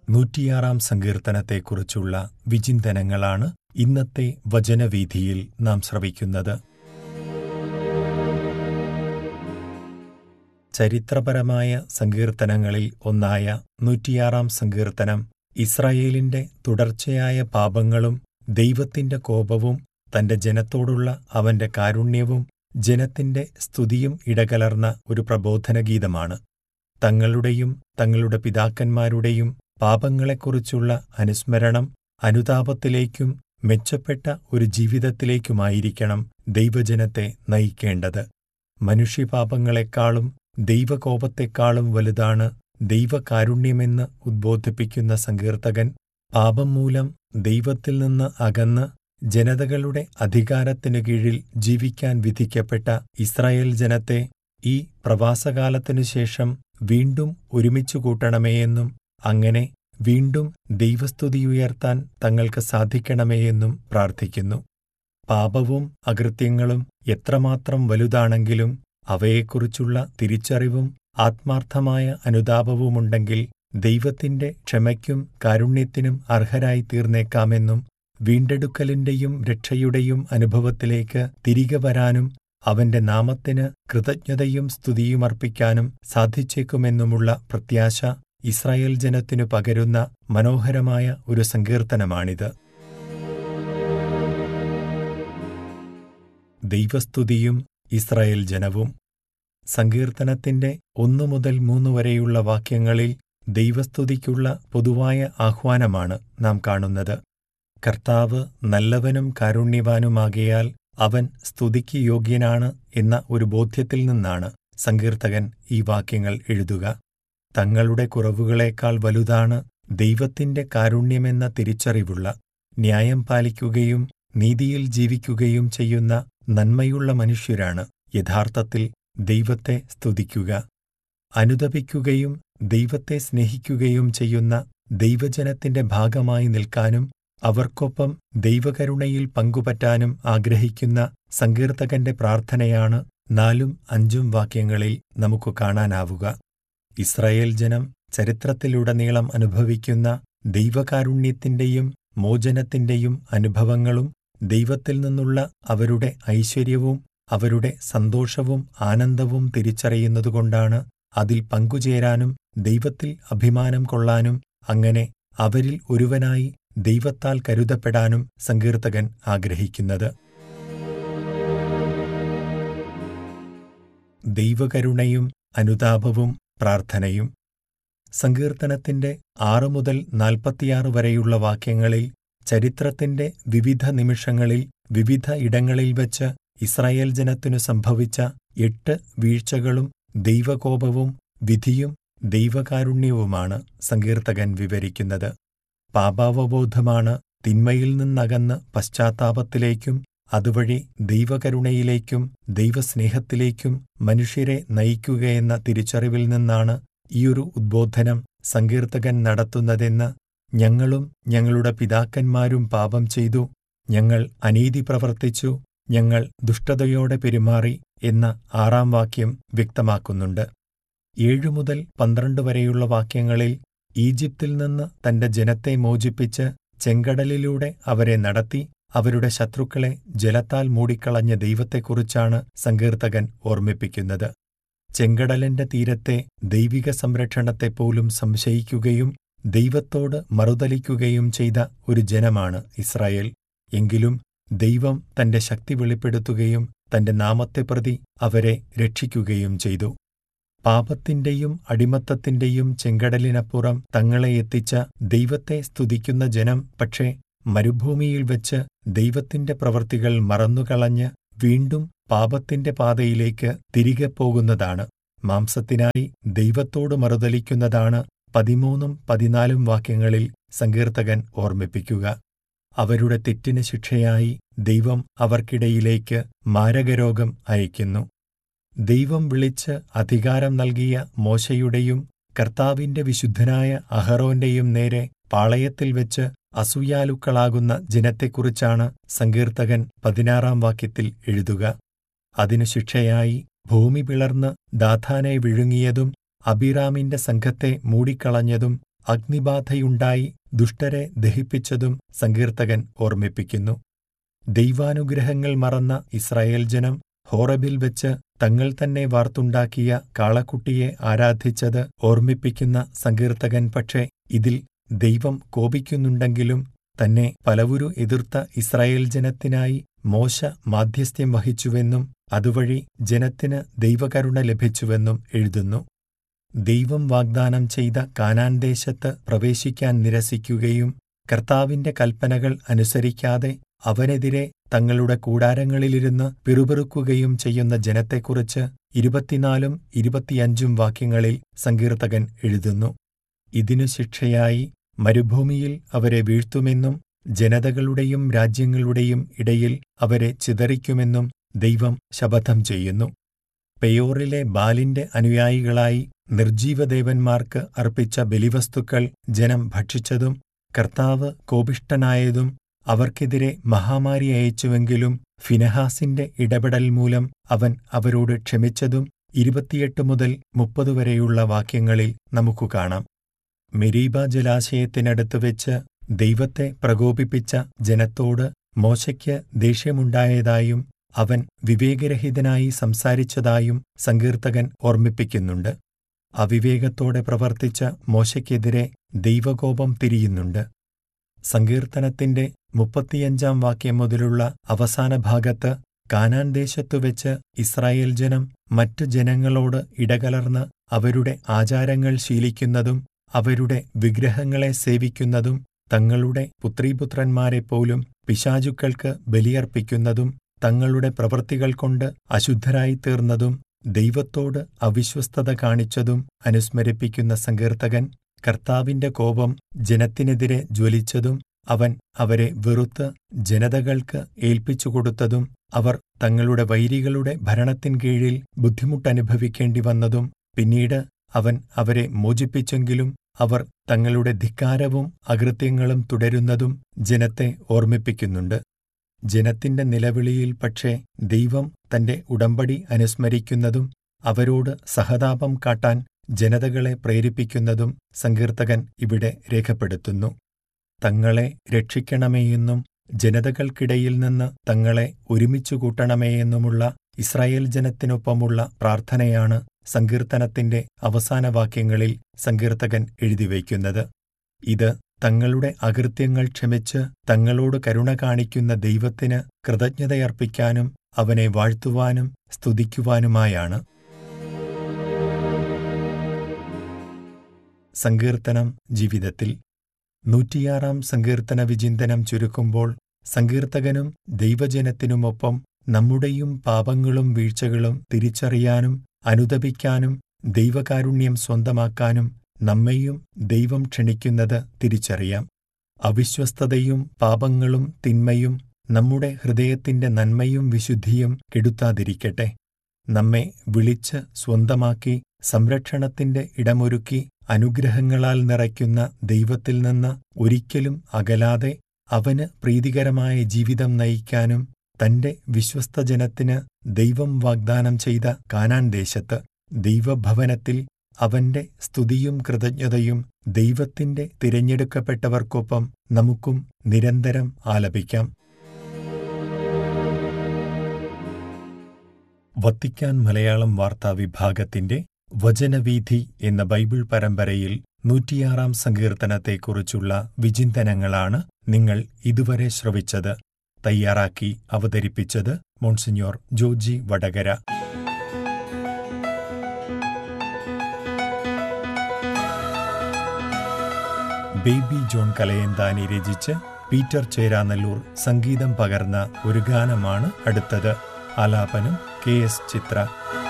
നൂറ്റിയാറാം സങ്കീർത്തനത്തെക്കുറിച്ചുള്ള വിചിന്തനങ്ങളാണ് ഇന്നത്തെ വചനവീഥിയിൽ നാം ശ്രവിക്കുന്നത് ചരിത്രപരമായ സങ്കീർത്തനങ്ങളിൽ ഒന്നായ നൂറ്റിയാറാം സങ്കീർത്തനം ഇസ്രായേലിന്റെ തുടർച്ചയായ പാപങ്ങളും ദൈവത്തിന്റെ കോപവും തന്റെ ജനത്തോടുള്ള അവന്റെ കാരുണ്യവും ജനത്തിന്റെ സ്തുതിയും ഇടകലർന്ന ഒരു പ്രബോധനഗീതമാണ് തങ്ങളുടെയും തങ്ങളുടെ പിതാക്കന്മാരുടെയും പാപങ്ങളെക്കുറിച്ചുള്ള അനുസ്മരണം അനുതാപത്തിലേക്കും മെച്ചപ്പെട്ട ഒരു ജീവിതത്തിലേക്കുമായിരിക്കണം ദൈവജനത്തെ നയിക്കേണ്ടത് മനുഷ്യപാപങ്ങളെക്കാളും ദൈവകോപത്തെക്കാളും വലുതാണ് ദൈവകാരുണ്യമെന്ന് ഉദ്ബോധിപ്പിക്കുന്ന സങ്കീർത്തകൻ പാപം മൂലം ദൈവത്തിൽ നിന്ന് അകന്ന് ജനതകളുടെ അധികാരത്തിനു കീഴിൽ ജീവിക്കാൻ വിധിക്കപ്പെട്ട ഇസ്രായേൽ ജനത്തെ ഈ പ്രവാസകാലത്തിനു ശേഷം വീണ്ടും ഒരുമിച്ചു കൂട്ടണമേയെന്നും അങ്ങനെ വീണ്ടും ദൈവസ്തുതിയുയർത്താൻ തങ്ങൾക്ക് സാധിക്കണമേയെന്നും പ്രാർത്ഥിക്കുന്നു പാപവും അകൃത്യങ്ങളും എത്രമാത്രം വലുതാണെങ്കിലും അവയെക്കുറിച്ചുള്ള തിരിച്ചറിവും ആത്മാർത്ഥമായ അനുതാപവുമുണ്ടെങ്കിൽ ദൈവത്തിന്റെ ക്ഷമയ്ക്കും കാരുണ്യത്തിനും അർഹരായി തീർന്നേക്കാമെന്നും വീണ്ടെടുക്കലിന്റെയും രക്ഷയുടെയും അനുഭവത്തിലേക്ക് തിരികെ വരാനും അവന്റെ നാമത്തിന് കൃതജ്ഞതയും സ്തുതിയും അർപ്പിക്കാനും സാധിച്ചേക്കുമെന്നുമുള്ള പ്രത്യാശ ഇസ്രായേൽ ജനത്തിനു പകരുന്ന മനോഹരമായ ഒരു സങ്കീർത്തനമാണിത് ദൈവസ്തുതിയും ഇസ്രായേൽ ജനവും സങ്കീർത്തനത്തിന്റെ ഒന്നു മുതൽ മൂന്ന് വരെയുള്ള വാക്യങ്ങളിൽ ദൈവസ്തുതിക്കുള്ള പൊതുവായ ആഹ്വാനമാണ് നാം കാണുന്നത് കർത്താവ് നല്ലവനും കാരുണ്യവാനുമാകയാൽ അവൻ സ്തുതിക്ക് യോഗ്യനാണ് എന്ന ഒരു ബോധ്യത്തിൽ നിന്നാണ് സങ്കീർത്തകൻ ഈ വാക്യങ്ങൾ എഴുതുക തങ്ങളുടെ കുറവുകളേക്കാൾ വലുതാണ് ദൈവത്തിന്റെ കാരുണ്യമെന്ന തിരിച്ചറിവുള്ള ന്യായം പാലിക്കുകയും നീതിയിൽ ജീവിക്കുകയും ചെയ്യുന്ന നന്മയുള്ള മനുഷ്യരാണ് യഥാർത്ഥത്തിൽ ദൈവത്തെ സ്തുതിക്കുക അനുദപിക്കുകയും ദൈവത്തെ സ്നേഹിക്കുകയും ചെയ്യുന്ന ദൈവജനത്തിന്റെ ഭാഗമായി നിൽക്കാനും അവർക്കൊപ്പം ദൈവകരുണയിൽ പങ്കുപറ്റാനും ആഗ്രഹിക്കുന്ന സങ്കീർത്തകന്റെ പ്രാർത്ഥനയാണ് നാലും അഞ്ചും വാക്യങ്ങളിൽ നമുക്ക് കാണാനാവുക ഇസ്രായേൽ ജനം ചരിത്രത്തിലുടനീളം അനുഭവിക്കുന്ന ദൈവകാരുണ്യത്തിന്റെയും മോചനത്തിന്റെയും അനുഭവങ്ങളും ദൈവത്തിൽ നിന്നുള്ള അവരുടെ ഐശ്വര്യവും അവരുടെ സന്തോഷവും ആനന്ദവും തിരിച്ചറിയുന്നതുകൊണ്ടാണ് അതിൽ പങ്കുചേരാനും ദൈവത്തിൽ അഭിമാനം കൊള്ളാനും അങ്ങനെ അവരിൽ ഒരുവനായി ദൈവത്താൽ കരുതപ്പെടാനും സങ്കീർത്തകൻ ആഗ്രഹിക്കുന്നത് ദൈവകരുണയും അനുതാപവും പ്രാർത്ഥനയും സങ്കീർത്തനത്തിന്റെ ആറ് മുതൽ നാൽപ്പത്തിയാറ് വരെയുള്ള വാക്യങ്ങളിൽ ചരിത്രത്തിന്റെ വിവിധ നിമിഷങ്ങളിൽ വിവിധ ഇടങ്ങളിൽ വച്ച് ഇസ്രായേൽ ജനത്തിനു സംഭവിച്ച എട്ട് വീഴ്ചകളും ദൈവകോപവും വിധിയും ദൈവകാരുണ്യവുമാണ് സങ്കീർത്തകൻ വിവരിക്കുന്നത് പാപാവബോധമാണ് തിന്മയിൽ നിന്നകന്ന് പശ്ചാത്താപത്തിലേക്കും അതുവഴി ദൈവകരുണയിലേക്കും ദൈവസ്നേഹത്തിലേക്കും മനുഷ്യരെ നയിക്കുകയെന്ന തിരിച്ചറിവിൽ നിന്നാണ് ഈയൊരു ഉദ്ബോധനം സങ്കീർത്തകൻ നടത്തുന്നതെന്ന് ഞങ്ങളും ഞങ്ങളുടെ പിതാക്കന്മാരും പാപം ചെയ്തു ഞങ്ങൾ അനീതി പ്രവർത്തിച്ചു ഞങ്ങൾ ദുഷ്ടതയോടെ പെരുമാറി എന്ന ആറാം വാക്യം വ്യക്തമാക്കുന്നുണ്ട് ഏഴു മുതൽ പന്ത്രണ്ട് വരെയുള്ള വാക്യങ്ങളിൽ ഈജിപ്തിൽ നിന്ന് തന്റെ ജനത്തെ മോചിപ്പിച്ച് ചെങ്കടലിലൂടെ അവരെ നടത്തി അവരുടെ ശത്രുക്കളെ ജലത്താൽ മൂടിക്കളഞ്ഞ ദൈവത്തെക്കുറിച്ചാണ് സങ്കീർത്തകൻ ഓർമ്മിപ്പിക്കുന്നത് ചെങ്കടലിന്റെ തീരത്തെ ദൈവിക സംരക്ഷണത്തെപ്പോലും സംശയിക്കുകയും ദൈവത്തോട് മറുതലിക്കുകയും ചെയ്ത ഒരു ജനമാണ് ഇസ്രായേൽ എങ്കിലും ദൈവം തന്റെ ശക്തി വെളിപ്പെടുത്തുകയും തന്റെ നാമത്തെ പ്രതി അവരെ രക്ഷിക്കുകയും ചെയ്തു പാപത്തിന്റെയും അടിമത്തത്തിന്റെയും ചെങ്കടലിനപ്പുറം തങ്ങളെ എത്തിച്ച ദൈവത്തെ സ്തുതിക്കുന്ന ജനം പക്ഷേ മരുഭൂമിയിൽ വെച്ച് ദൈവത്തിന്റെ പ്രവൃത്തികൾ മറന്നുകളഞ്ഞ് വീണ്ടും പാപത്തിന്റെ പാതയിലേക്ക് തിരികെ പോകുന്നതാണ് മാംസത്തിനായി ദൈവത്തോട് മറുതലിക്കുന്നതാണ് പതിമൂന്നും പതിനാലും വാക്യങ്ങളിൽ സങ്കീർത്തകൻ ഓർമ്മിപ്പിക്കുക അവരുടെ തെറ്റിന് ശിക്ഷയായി ദൈവം അവർക്കിടയിലേക്ക് മാരകരോഗം അയക്കുന്നു ദൈവം വിളിച്ച് അധികാരം നൽകിയ മോശയുടെയും കർത്താവിന്റെ വിശുദ്ധനായ അഹറോന്റെയും നേരെ പാളയത്തിൽ വെച്ച് അസൂയാലുക്കളാകുന്ന ജനത്തെക്കുറിച്ചാണ് സങ്കീർത്തകൻ പതിനാറാം വാക്യത്തിൽ എഴുതുക അതിനു ശിക്ഷയായി ഭൂമി പിളർന്ന് ദാഥാനെ വിഴുങ്ങിയതും അബിറാമിന്റെ സംഘത്തെ മൂടിക്കളഞ്ഞതും അഗ്നിബാധയുണ്ടായി ദുഷ്ടരെ ദഹിപ്പിച്ചതും സങ്കീർത്തകൻ ഓർമ്മിപ്പിക്കുന്നു ദൈവാനുഗ്രഹങ്ങൾ മറന്ന ഇസ്രായേൽ ജനം ഹോറബിൽ വെച്ച് തങ്ങൾ തന്നെ വാർത്തുണ്ടാക്കിയ കാളക്കുട്ടിയെ ആരാധിച്ചത് ഓർമ്മിപ്പിക്കുന്ന സങ്കീർത്തകൻ പക്ഷേ ഇതിൽ ദൈവം കോപിക്കുന്നുണ്ടെങ്കിലും തന്നെ പലവുരു എതിർത്ത ഇസ്രായേൽ ജനത്തിനായി മോശ മാധ്യസ്ഥ്യം വഹിച്ചുവെന്നും അതുവഴി ജനത്തിന് ദൈവകരുണ ലഭിച്ചുവെന്നും എഴുതുന്നു ദൈവം വാഗ്ദാനം ചെയ്ത കാനാൻ ദേശത്ത് പ്രവേശിക്കാൻ നിരസിക്കുകയും കർത്താവിന്റെ കൽപ്പനകൾ അനുസരിക്കാതെ അവനെതിരെ തങ്ങളുടെ കൂടാരങ്ങളിലിരുന്ന് പിറുപിറുക്കുകയും ചെയ്യുന്ന ജനത്തെക്കുറിച്ച് ഇരുപത്തിനാലും ഇരുപത്തിയഞ്ചും വാക്യങ്ങളിൽ സങ്കീർത്തകൻ എഴുതുന്നു ഇതിനു ശിക്ഷയായി മരുഭൂമിയിൽ അവരെ വീഴ്ത്തുമെന്നും ജനതകളുടെയും രാജ്യങ്ങളുടെയും ഇടയിൽ അവരെ ചിതറിക്കുമെന്നും ദൈവം ശപഥം ചെയ്യുന്നു പെയോറിലെ ബാലിന്റെ അനുയായികളായി നിർജീവദേവന്മാർക്ക് അർപ്പിച്ച ബലിവസ്തുക്കൾ ജനം ഭക്ഷിച്ചതും കർത്താവ് കോപിഷ്ടനായതും അവർക്കെതിരെ മഹാമാരി അയച്ചുവെങ്കിലും ഫിനഹാസിന്റെ ഇടപെടൽ മൂലം അവൻ അവരോട് ക്ഷമിച്ചതും ഇരുപത്തിയെട്ട് മുതൽ മുപ്പത് വരെയുള്ള വാക്യങ്ങളിൽ നമുക്കു കാണാം മെരീബ ജലാശയത്തിനടുത്ത് വെച്ച് ദൈവത്തെ പ്രകോപിപ്പിച്ച ജനത്തോട് മോശയ്ക്ക് ദേഷ്യമുണ്ടായതായും അവൻ വിവേകരഹിതനായി സംസാരിച്ചതായും സങ്കീർത്തകൻ ഓർമ്മിപ്പിക്കുന്നുണ്ട് അവിവേകത്തോടെ പ്രവർത്തിച്ച മോശയ്ക്കെതിരെ ദൈവകോപം തിരിയുന്നുണ്ട് സങ്കീർത്തനത്തിന്റെ മുപ്പത്തിയഞ്ചാം വാക്യം മുതലുള്ള അവസാന ഭാഗത്ത് കാനാൻ ദേശത്തുവെച്ച് ഇസ്രായേൽ ജനം മറ്റു ജനങ്ങളോട് ഇടകലർന്ന് അവരുടെ ആചാരങ്ങൾ ശീലിക്കുന്നതും അവരുടെ വിഗ്രഹങ്ങളെ സേവിക്കുന്നതും തങ്ങളുടെ പുത്രീപുത്രന്മാരെപ്പോലും പിശാചുക്കൾക്ക് ബലിയർപ്പിക്കുന്നതും തങ്ങളുടെ പ്രവൃത്തികൾ കൊണ്ട് അശുദ്ധരായിത്തീർന്നതും ദൈവത്തോട് അവിശ്വസ്തത കാണിച്ചതും അനുസ്മരിപ്പിക്കുന്ന സങ്കീർത്തകൻ കർത്താവിന്റെ കോപം ജനത്തിനെതിരെ ജ്വലിച്ചതും അവൻ അവരെ വെറുത്ത് ജനതകൾക്ക് ഏൽപ്പിച്ചുകൊടുത്തതും അവർ തങ്ങളുടെ വൈരികളുടെ ഭരണത്തിൻ കീഴിൽ ബുദ്ധിമുട്ടനുഭവിക്കേണ്ടി വന്നതും പിന്നീട് അവൻ അവരെ മോചിപ്പിച്ചെങ്കിലും അവർ തങ്ങളുടെ ധിക്കാരവും അകൃത്യങ്ങളും തുടരുന്നതും ജനത്തെ ഓർമ്മിപ്പിക്കുന്നുണ്ട് ജനത്തിന്റെ നിലവിളിയിൽ പക്ഷേ ദൈവം തന്റെ ഉടമ്പടി അനുസ്മരിക്കുന്നതും അവരോട് സഹതാപം കാട്ടാൻ ജനതകളെ പ്രേരിപ്പിക്കുന്നതും സങ്കീർത്തകൻ ഇവിടെ രേഖപ്പെടുത്തുന്നു തങ്ങളെ രക്ഷിക്കണമേയെന്നും ജനതകൾക്കിടയിൽ നിന്ന് തങ്ങളെ ഒരുമിച്ചു കൂട്ടണമേയെന്നുമുള്ള ഇസ്രായേൽ ജനത്തിനൊപ്പമുള്ള പ്രാർത്ഥനയാണ് സങ്കീർത്തനത്തിന്റെ അവസാന വാക്യങ്ങളിൽ സങ്കീർത്തകൻ എഴുതിവയ്ക്കുന്നത് ഇത് തങ്ങളുടെ അകൃത്യങ്ങൾ ക്ഷമിച്ച് തങ്ങളോട് കരുണ കാണിക്കുന്ന ദൈവത്തിന് കൃതജ്ഞതയർപ്പിക്കാനും അവനെ വാഴ്ത്തുവാനും സ്തുതിക്കുവാനുമായാണ് സങ്കീർത്തനം ജീവിതത്തിൽ നൂറ്റിയാറാം സങ്കീർത്തന വിചിന്തനം ചുരുക്കുമ്പോൾ സങ്കീർത്തകനും ദൈവജനത്തിനുമൊപ്പം നമ്മുടെയും പാപങ്ങളും വീഴ്ചകളും തിരിച്ചറിയാനും അനുദപിക്കാനും ദൈവകാരുണ്യം സ്വന്തമാക്കാനും നമ്മെയും ദൈവം ക്ഷണിക്കുന്നത് തിരിച്ചറിയാം അവിശ്വസ്തതയും പാപങ്ങളും തിന്മയും നമ്മുടെ ഹൃദയത്തിന്റെ നന്മയും വിശുദ്ധിയും കെടുത്താതിരിക്കട്ടെ നമ്മെ വിളിച്ച് സ്വന്തമാക്കി സംരക്ഷണത്തിന്റെ ഇടമൊരുക്കി അനുഗ്രഹങ്ങളാൽ നിറയ്ക്കുന്ന ദൈവത്തിൽ നിന്ന് ഒരിക്കലും അകലാതെ അവന് പ്രീതികരമായ ജീവിതം നയിക്കാനും തന്റെ വിശ്വസ്തജനത്തിന് ദൈവം വാഗ്ദാനം ചെയ്ത കാനാൻ ദേശത്ത് ദൈവഭവനത്തിൽ അവന്റെ സ്തുതിയും കൃതജ്ഞതയും ദൈവത്തിന്റെ തിരഞ്ഞെടുക്കപ്പെട്ടവർക്കൊപ്പം നമുക്കും നിരന്തരം ആലപിക്കാം വത്തിക്കാൻ മലയാളം വാർത്താ വിഭാഗത്തിന്റെ വചനവീഥി എന്ന ബൈബിൾ പരമ്പരയിൽ നൂറ്റിയാറാം സങ്കീർത്തനത്തെക്കുറിച്ചുള്ള വിചിന്തനങ്ങളാണ് നിങ്ങൾ ഇതുവരെ ശ്രവിച്ചത് തയ്യാറാക്കി അവതരിപ്പിച്ചത് മോൺസിഞ്ഞോർ ജോജി വടകര ബേബി ജോൺ കലയന്താനി രചിച്ച് പീറ്റർ ചേരാനല്ലൂർ സംഗീതം പകർന്ന ഒരു ഗാനമാണ് അടുത്തത് ആലാപനം കെ എസ് ചിത്ര